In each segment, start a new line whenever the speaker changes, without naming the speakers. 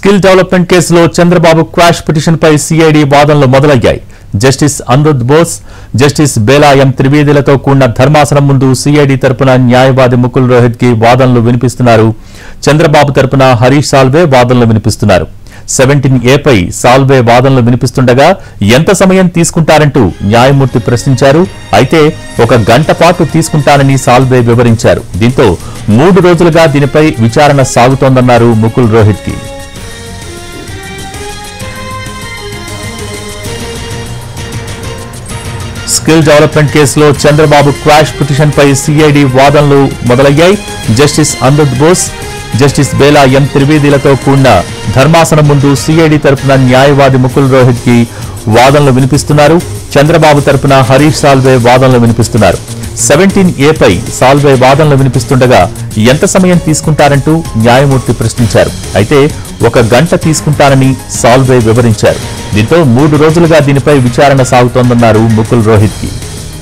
skill development కేసులో Chandrababu quash petition పై CID వాదనలు మొదలయ్యాయి justice Aniruddha Bose justice Bela M త్రివేదిలతో కూడిన ధర్మాసనం ముందు సిఐడి తరపున న్యాయవాది ముకుల్ రోహిత్ కి వాదనలు వినిపిస్తున్నారు చంద్రబాబు తరపున హరీష్ సాల్వే వాదనలు వినిపిస్తున్నారు సెవెంటీన్ ఏపై సాల్వే వాదనలు వినిపిస్తుండగా ఎంత సమయం తీసుకుంటారంటూ న్యాయమూర్తి ప్రశ్నించారు అయితే ఒక గంట పాటు తీసుకుంటానని సాల్వే వివరించారు దీంతో మూడు రోజులుగా దీనిపై విచారణ సాగుతోందన్నారు ముకుల్ రోహిత్ కి స్కిల్ డెవలప్మెంట్ కేసులో చంద్రబాబు క్వాష్ పిటిషన్ పై సిఐడి వాదనలు మొదలయ్యాయి justice Aniruddha Bose justice Bela M త్రివేదిలతో కూడిన ధర్మాసనం ముందు సిఐడి తరపున న్యాయవాది ముకుల్ రోహిత్ కి వాదనలు వినిపిస్తున్నారు చంద్రబాబు తరపున హరీష్ సాల్వే వాదనలు వినిపిస్తున్నారు సెవెంటీన్ ఏపై సాల్వే వాదనలు వినిపిస్తుండగా ఎంత సమయం తీసుకుంటారంటూ న్యాయమూర్తి ప్రశ్నించారు అయితే ఒక గంట తీసుకుంటారని సాల్వే వివరించారు దీంతో మూడు రోజులుగా దీనిపై విచారణ సాగుతోందన్నారు ముకుల్ రోహిత్ కి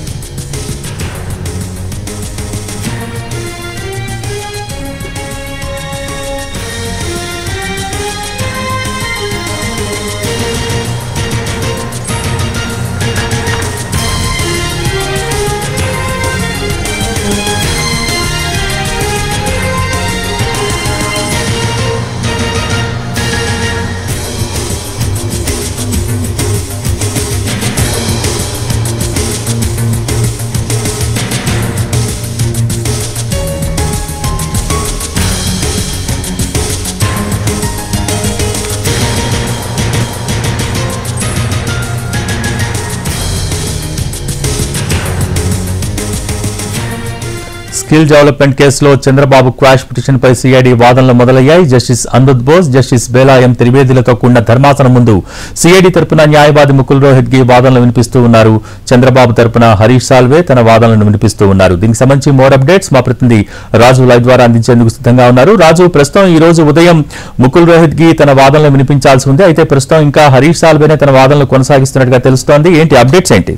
స్కిల్ డెవలప్మెంట్ కేసులో చంద్రబాబు క్వాష్ పిటిషన్ పై సిఐడి వాదనలు మొదలయ్యాయి justice Aniruddha Bose justice Bela M త్రివేదిలతో కూడిన ధర్మాసనం ముందు సిఐడి తరపున న్యాయవాది ముకుల్ రోహిత్ కి వాదనలు వినిపిస్తూ ఉన్నారు చంద్రబాబు తరపున హరీష్ సాల్వే తన వాదనలను వినిపిస్తూ ఉన్నారు దీనికి సంబంధించి మోర్ అప్డేట్స్ మా ప్రతినిధి రాజు లైవ్ ద్వారా అందించేందుకు సిద్ధంగా ఉన్నారు రాజు ప్రస్తుతం ఈ రోజు ఉదయం ముకుల్ రోహిత్ కి తన వాదనలు వినిపించాల్సి ఉంది అయితే ప్రస్తుతం ఇంకా హరీష్ సాల్వేనే తన వాదనలు కొనసాగిస్తున్నట్టుగా తెలుస్తోంది ఏంటి అప్డేట్స్ ఏంటి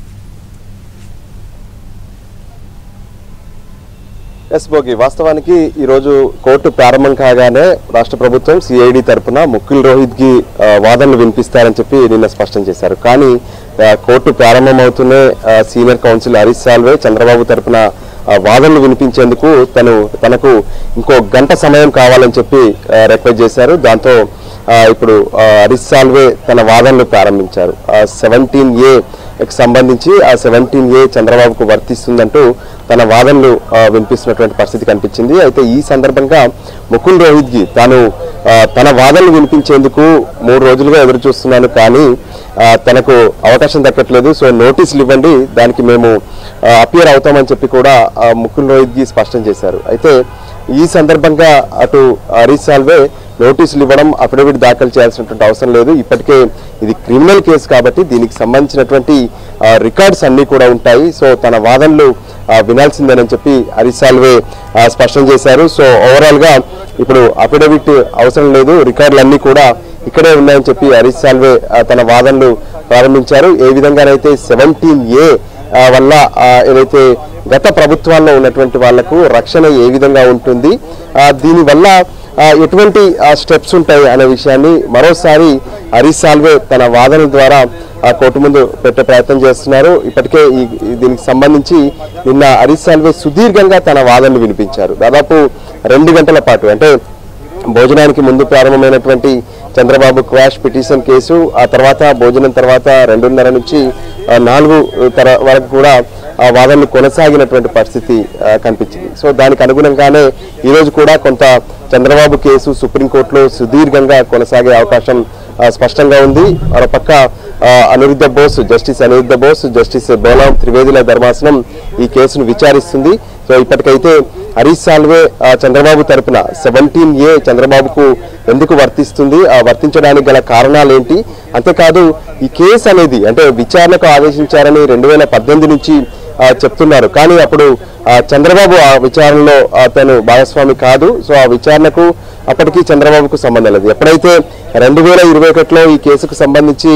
ఎస్ భోగి వాస్తవానికి ఈరోజు కోర్టు ప్రారంభం కాగానే రాష్ట్ర ప్రభుత్వం సిఐడి తరపున ముకుల్ రోహిత్ కి ఆ, వాదనలు వినిపిస్తారని చెప్పి నిన్న స్పష్టం చేశారు కానీ ఆ, కోర్టు ప్రారంభం అవుతూనే ఆ, సీనియర్ కౌన్సిల్ హరీష్ సాల్వే చంద్రబాబు తరపున ఆ, వాదనలు వినిపించేందుకు తను తనకు ఇంకో గంట సమయం కావాలని చెప్పి ఆ, రిక్వెస్ట్ చేశారు దాంతో ఆ, ఇప్పుడు ఆ, హరీష్ సాల్వే తన వాదనలు ప్రారంభించారు సెవెంటీన్ ఏ కి సంబంధించి ఆ సెవెంటీన్ ఏ చంద్రబాబుకు వర్తిస్తుందంటూ తన వాదనలు ఆ, వినిపిస్తున్నటువంటి పరిస్థితి కనిపించింది అయితే ఈ సందర్భంగా ముకుల్ రోహిత్ కి తాను ఆ, తన వాదనలు వినిపించేందుకు మూడు రోజులుగా ఎదురు చూస్తున్నాను కానీ ఆ, తనకు అవకాశం దక్కట్లేదు సో నోటీసులు ఇవ్వండి దానికి మేము అపియర్ అవుతామని చెప్పి కూడా ఆ, ముకుల్ రోహిత్ కి స్పష్టం చేశారు అయితే ఈ సందర్భంగా అటు హరీష్ సాల్వే నోటీసులు ఇవ్వడం అఫిడవిట్ దాఖలు చేయాల్సినటువంటి అవసరం లేదు ఇప్పటికే ఇది క్రిమినల్ కేసు కాబట్టి దీనికి సంబంధించినటువంటి ఆ, రికార్డ్స్ అన్నీ కూడా ఉంటాయి సో తన వాదనలు ఆ, వినాల్సిందేనని చెప్పి హరీష్ సాల్వే ఆ, స్పష్టం చేశారు సో ఓవరాల్ గా ఇప్పుడు అఫిడవిట్ అవసరం లేదు రికార్డులన్నీ కూడా ఇక్కడే ఉన్నాయని చెప్పి హరీష్ సాల్వే ఆ, తన వాదనలు ప్రారంభించారు ఏ విధంగానైతే సెవెంటీన్ ఏ వల్ల ఆ, ఏదైతే గత ప్రభుత్వాల్లో ఉన్నటువంటి వాళ్లకు రక్షణ ఏ విధంగా ఉంటుంది ఆ, దీనివల్ల ఆ, ఎటువంటి స్టెప్స్ ఉంటాయి అనే విషయాన్ని మరోసారి హరీష్ సాల్వే తన వాదన ద్వారా ఆ కోర్టు ముందు పెట్టే ప్రయత్నం చేస్తున్నారు ఇప్పటికే ఈ ఈ దీనికి సంబంధించి నిన్న హరీష్ సాల్వే సుదీర్ఘంగా తన వాదనలు వినిపించారు దాదాపు రెండు గంటల పాటు అంటే భోజనానికి ముందు ప్రారంభమైనటువంటి చంద్రబాబు క్వాష్ పిటిషన్ కేసు ఆ తర్వాత భోజనం తర్వాత రెండున్నర నుంచి ఆ, నాలుగు తర వరకు కూడా ఆ వాదనలు కొనసాగినటువంటి పరిస్థితి ఆ, కనిపించింది సో దానికి అనుగుణంగానే ఈరోజు కూడా కొంత చంద్రబాబు కేసు సుప్రీంకోర్టులో సుదీర్ఘంగా కొనసాగే అవకాశం ఆ, స్పష్టంగా ఉంది మరోపక్క ఆ, అనిరుద్ధ బోస్ జస్టిస్ అనిరుద్ధ బోస్ జస్టిస్ బేలాం త్రివేదిల ధర్మాసనం ఈ కేసును విచారిస్తుంది సో ఇప్పటికైతే హరీష్ సాల్వే ఆ, చంద్రబాబు తరపున సెవెంటీన్ ఏ చంద్రబాబుకు ఎందుకు వర్తిస్తుంది ఆ వర్తించడానికి గల కారణాలు ఏంటి అంతేకాదు ఈ కేసు అనేది అంటే విచారణకు ఆదేశించారని రెండు వేల పద్దెనిమిది నుంచి ఆ, చెప్తున్నారు కానీ అప్పుడు ఆ, చంద్రబాబు ఆ విచారణలో అతను భాగస్వామి కాదు సో ఆ విచారణకు అప్పటికి చంద్రబాబుకు సంబంధం లేదు ఎప్పుడైతే రెండు వేల ఇరవై ఒకటిలో ఈ కేసుకు సంబంధించి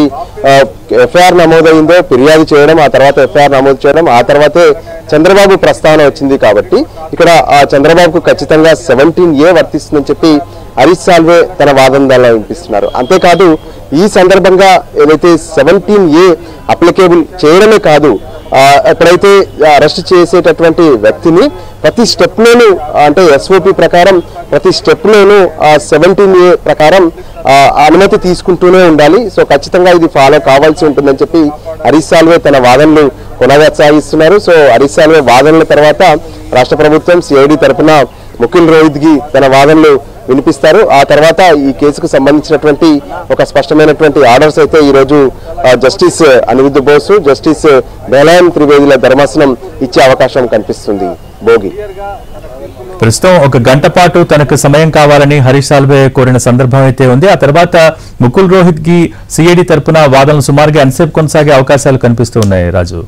ఎఫ్ఐఆర్ నమోదైందో ఫిర్యాదు చేయడం ఆ తర్వాత ఎఫ్ఐఆర్ నమోదు చేయడం ఆ తర్వాతే చంద్రబాబు ప్రస్తావన వచ్చింది కాబట్టి ఇక్కడ ఆ చంద్రబాబుకు ఖచ్చితంగా సెవెంటీన్ ఏ వర్తిస్తుందని చెప్పి హరీష్ సాల్వే తన వాదనలో వినిపిస్తున్నారు అంతేకాదు ఈ సందర్భంగా ఏదైతే సెవెంటీన్ ఏ అప్లికేబుల్ చేయడమే కాదు ఆ, ఎప్పుడైతే అరెస్ట్ చేసేటటువంటి వ్యక్తిని ప్రతి స్టెప్లోనూ అంటే ఎస్ఓపి ప్రకారం ప్రతి స్టెప్లోనూ సెవెంటీన్ ఏ ప్రకారం ఆ, అనుమతి తీసుకుంటూనే ఉండాలి సో ఖచ్చితంగా ఇది ఫాలో కావాల్సి ఉంటుందని చెప్పి హరీష్ సాల్వే తన వాదనలు కొనసాగిస్తున్నారు సో హరీష్ సాల్వే వాదనల తర్వాత రాష్ట్ర ప్రభుత్వం సిఐడి తరపున ముకుల్ రోహిత్కి తన వాదనలు వినిపిస్తారు ఆ తర్వాత ఈ కేసుకు సంబంధించినటువంటి ఒక స్పష్టమైనటువంటి ఆర్డర్స్ అయితే ఈ రోజు ఆ, జస్టిస్ అనిరుద్ధ బోసు జస్టిస్ బెలాయం త్రివేదుల ధర్మాసనం ఇచ్చే అవకాశం కనిపిస్తుంది భోగి
ప్రస్తుతం ఒక గంట పాటు తనకు సమయం కావాలని హరీష్ సాల్వే కోరిన సందర్భం అయితే ఉంది ఆ తర్వాత ముకుల్ రోహిత్ కి సిఐడి తరపున వాదనలు సుమారుగా ఎంతసేపు కొనసాగే అవకాశాలు కనిపిస్తూ ఉన్నాయి రాజు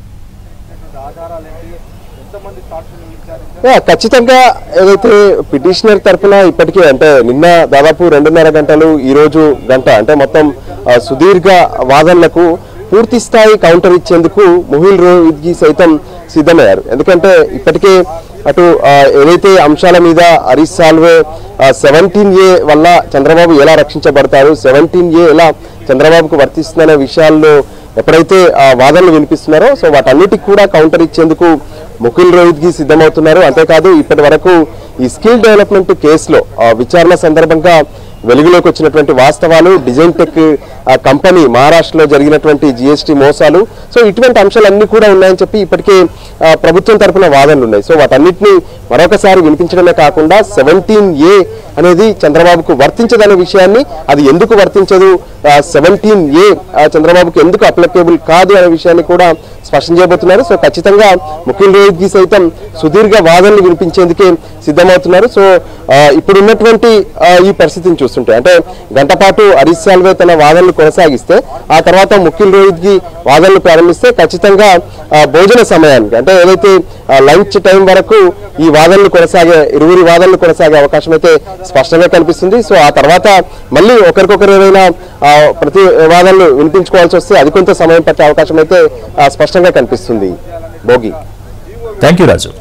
యా, ఖచ్చితంగా ఏదైతే పిటిషనర్ తరఫున ఇప్పటికే అంటే నిన్న దాదాపు రెండున్నర గంటలు ఈ రోజు గంట అంటే మొత్తం ఆ, సుదీర్ఘ వాదనలకు పూర్తి స్థాయి కౌంటర్ ఇచ్చేందుకు ముహిల్ రోహిత్కి సైతం సిద్ధమయ్యారు ఎందుకంటే ఇప్పటికే అటు ఆ, ఏదైతే అంశాల మీద హరీష్ సాల్వే సెవెంటీన్ ఏ వల్ల చంద్రబాబు ఎలా రక్షించబడతారు సెవెంటీన్ ఏ ఎలా చంద్రబాబుకు వర్తిస్తుందనే విషయాల్లో ఎప్పుడైతే ఆ వాదనలు వినిపిస్తున్నారో సో వాటన్నిటికి కూడా కౌంటర్ ఇచ్చేందుకు ముకుల్ రోహిత్ కి సిద్ధమవుతున్నారు అంతేకాదు ఇప్పటి వరకు ఈ స్కిల్ డెవలప్మెంట్ కేసులో ఆ, విచారణ సందర్భంగా వెలుగులోకి వచ్చినటువంటి వాస్తవాలు డిజైన్ టెక్ ఆ, కంపెనీ మహారాష్ట్రలో జరిగినటువంటి జిఎస్టీ మోసాలు సో ఇటువంటి అంశాలన్నీ కూడా ఉన్నాయని చెప్పి ఇప్పటికే ఆ, ప్రభుత్వం తరపున వాదనలు ఉన్నాయి సో వాటన్నిటిని మరొకసారి వినిపించడమే కాకుండా సెవెంటీన్ ఏ అనేది చంద్రబాబుకు వర్తించదనే విషయాన్ని అది ఎందుకు వర్తించదు సెవెంటీన్ ఏ చంద్రబాబుకు ఎందుకు అప్లికేబుల్ కాదు అనే విషయాన్ని కూడా స్పష్టం చేయబోతున్నారు సో ఖచ్చితంగా ముఖ్యం రోహిత్కి సైతం సుదీర్ఘ వాదనలు వినిపించేందుకే సిద్ధమవుతున్నారు సో ఆ, ఇప్పుడున్నటువంటి ఆ, ఈ పరిస్థితిని చూస్తుంటే అంటే గంట పాటు హరీష్ సాల్వే తన వాదనలు కొనసాగిస్తే ఆ తర్వాత ముఖ్యం రోహిత్కి వాదనలు ప్రారంభిస్తే ఖచ్చితంగా ఆ, భోజన సమయానికి అంటే ఏదైతే లంచ్ టైం వరకు ఈ వాదనలు కొనసాగే ఇరువురి వాదనలు కొనసాగే అవకాశం అయితే స్పష్టంగా కనిపిస్తుంది సో ఆ తర్వాత మళ్ళీ ఒకరికొకరు ఏదైనా ఆ, ప్రతి వాదనలు వినిపించుకోవాల్సి వస్తే అది కొంత సమయం పట్టే అవకాశం అయితే ఆ, స్పష్టంగా కనిపిస్తుంది Bhogi
thank you Raju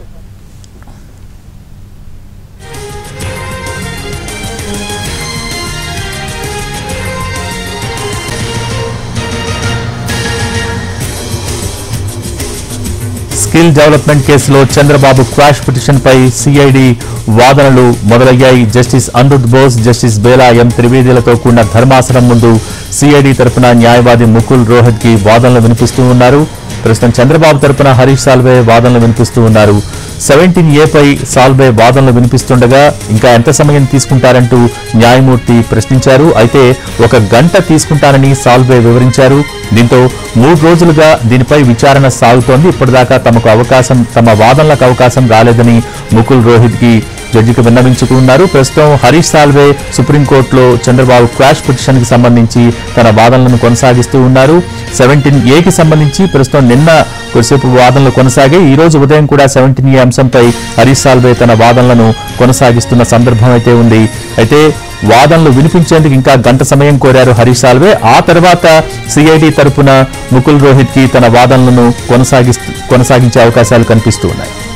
skill development కేసులో చంద్రబాబు క్వాష్ పిటిషన్ పై సిఐడి వాదనలు మొదలయ్యాయి justice Aniruddha Bose justice Bela M త్రివేదిలతో కూడిన ధర్మాసనం ముందు సిఐడి తరపున న్యాయవాది ముకుల్ రోహత్ కి వాదనలు వినిపిస్తూ ఉన్నారు ప్రస్తుతం చంద్రబాబు తరపున హరీష్ సాల్వే వాదనలు వినిపిస్తూ ఉన్నారు సెవెంటీన్ ఏ పై సాల్వే వాదనలు వినిపిస్తుండగా ఇంకా ఎంత సమయం తీసుకుంటారంటూ న్యాయమూర్తి ప్రశ్నించారు అయితే ఒక గంట తీసుకుంటారని సాల్వే వివరించారు దీంతో మూడు రోజులుగా దీనిపై విచారణ సాగుతోంది ఇప్పటిదాకా తమకు అవకాశం తమ వాదనలకు అవకాశం రాలేదని ముకుల్ రోహిత్ కి జడ్జికి విన్నవించుకున్నారు ప్రస్తుతం హరీష్ సాల్వే సుప్రీంకోర్టులో చంద్రబాబు క్వాష్ పిటిషన్ కి సంబంధించి తన వాదనలను కొనసాగిస్తూ ఉన్నారు సెవెంటీన్ ఏకి సంబంధించి ప్రస్తుతం నిన్న కొద్దిసేపు వాదనలు కొనసాగాయి ఈ రోజు ఉదయం కూడా సెవెంటీన్ ఏ అంశంపై హరీష్ సాల్వే తన వాదనలను కొనసాగిస్తున్న సందర్భం అయితే ఉంది అయితే వాదనలు వినిపించేందుకు ఇంకా గంట సమయం కోరారు హరీష్ సాల్వే ఆ తర్వాత సిఐడి తరపున ముకుల్ రోహిత్ కి తన వాదనలను కొనసాగిస్తూ కొనసాగించే అవకాశాలు కనిపిస్తూ ఉన్నాయి